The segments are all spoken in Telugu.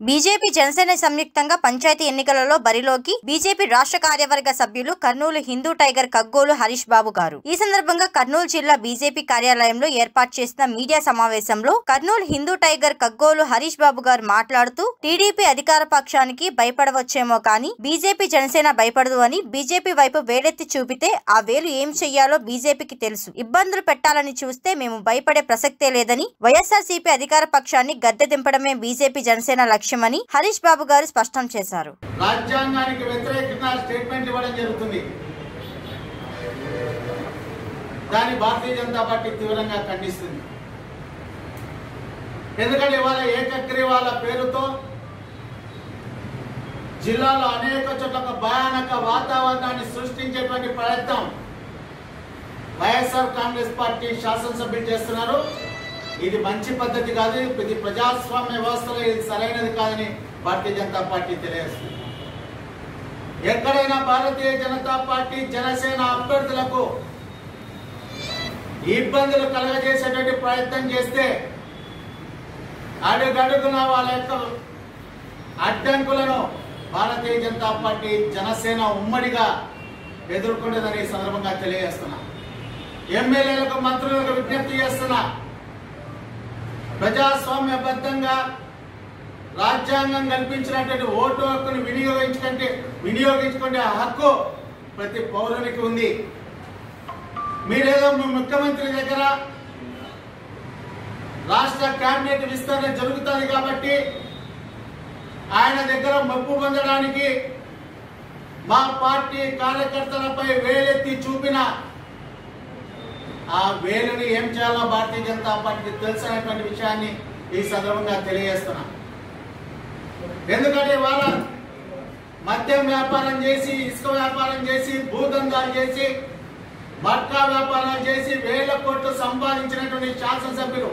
బీజేపీ జనసేన సంయుక్తంగా పంచాయతీ ఎన్నికలలో బరిలోకి బీజేపీ రాష్ట్ర కార్యవర్గ సభ్యులు కర్నూలు హిందూ టైగర్ కగ్గోలు హరీష్ బాబు గారు ఈ సందర్భంగా కర్నూలు జిల్లా బీజేపీ కార్యాలయంలో ఏర్పాటు చేసిన మీడియా సమావేశంలో కర్నూలు హిందూ టైగర్ కగ్గోలు హరీష్ బాబు గారు మాట్లాడుతూ టీడీపీ అధికార పక్షానికి భయపడవచ్చేమో కానీ బీజేపీ జనసేన భయపడదు అని బీజేపీ వైపు వేలెత్తి చూపితే ఆ వేలు ఏం చెయ్యాలో బీజేపీకి తెలుసు ఇబ్బందులు పెట్టాలని చూస్తే మేము భయపడే ప్రసక్తే లేదని వైఎస్ఆర్సీపీ అధికార పక్షాన్ని గద్దె దింపడమే బీజేపీ జనసేన లక్ష్యమని హరీష్ బాబు గారు స్పష్టం చేశారు రాజ్యాంగానికి వ్యతిరేకంగా స్టేట్మెంట్ ఇవ్వడం జరుగుతుంది దాన్ని భారతీయ జనతా పార్టీ తీవ్రంగా ఖండిస్తుంది ఎందుకంటే ఇవాళ ఏకగ్రీవాల పేరుతో జిల్లాలో అనేక చోట్ల ఒక భయానక వాతావరణాన్ని సృష్టించేటువంటి ప్రయత్నం వైఎస్ఆర్ కాంగ్రెస్ పార్టీ శాసనసభ్యులు చేస్తున్నారు ఇది మంచి పద్ధతి కాదు ఇది ప్రజాస్వామ్య వ్యవస్థలో ఇది సరైనది కాదని భారతీయ జనతా పార్టీ తెలియజేస్తుంది ఎక్కడైనా భారతీయ జనతా పార్టీ జనసేన అభ్యర్థులకు ఇబ్బందులు కలగజేసేటువంటి ప్రయత్నం చేస్తే అడుగడుగున వాళ్ళ యొక్క అడ్డంకులను భారతీయ జనతా పార్టీ జనసేన ఉమ్మడిగా ఎదుర్కొంటుందని ఈ సందర్భంగా తెలియజేస్తున్నా ఎమ్మెల్యేలకు మంత్రులకు విజ్ఞప్తి చేస్తున్నా ప్రజాస్వామ్యబద్ధంగా రాజ్యాంగం కల్పించినటువంటి ఓటు హక్కును వినియోగించుకుంటే వినియోగించుకునే హక్కు ప్రతి పౌరునికి ఉంది మీరేదో మీ ముఖ్యమంత్రి దగ్గర రాష్ట్ర కేబినెట్ విస్తరణ జరుగుతుంది కాబట్టి ఆయన దగ్గర మప్పు పొందడానికి మా పార్టీ కార్యకర్తలపై వేలెత్తి చూపిన ఆ వేలుని ఏం చేయాలో భారతీయ జనతా పార్టీకి తెలుసు అనేటువంటి విషయాన్ని ఈ సందర్భంగా తెలియజేస్తున్నా ఎందుకంటే వాళ్ళ మద్యం వ్యాపారం చేసి ఇసుక వ్యాపారం చేసి భూదందాలు చేసి మట్కా వ్యాపారాలు చేసి వేల కోట్లు సంపాదించినటువంటి శాసనసభ్యులు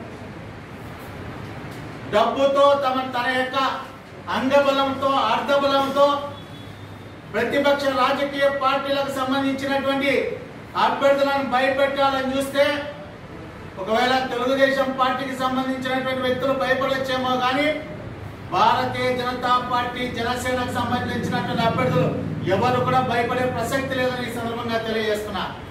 డబ్బుతో తమ తన యొక్క అంగబలంతో అర్ధబలంతో ప్రతిపక్ష రాజకీయ పార్టీలకు సంబంధించినటువంటి అభ్యర్థులను భయపెట్టాలని చూస్తే ఒకవేళ తెలుగుదేశం పార్టీకి సంబంధించినటువంటి వ్యక్తులు భయపడొచ్చేమో కానీ భారతీయ జనతా పార్టీ జనసేనకు సంబంధించినటువంటి అభ్యర్థులు ఎవరు కూడా భయపడే ప్రసక్తి లేదని ఈ సందర్భంగా తెలియజేస్తున్నా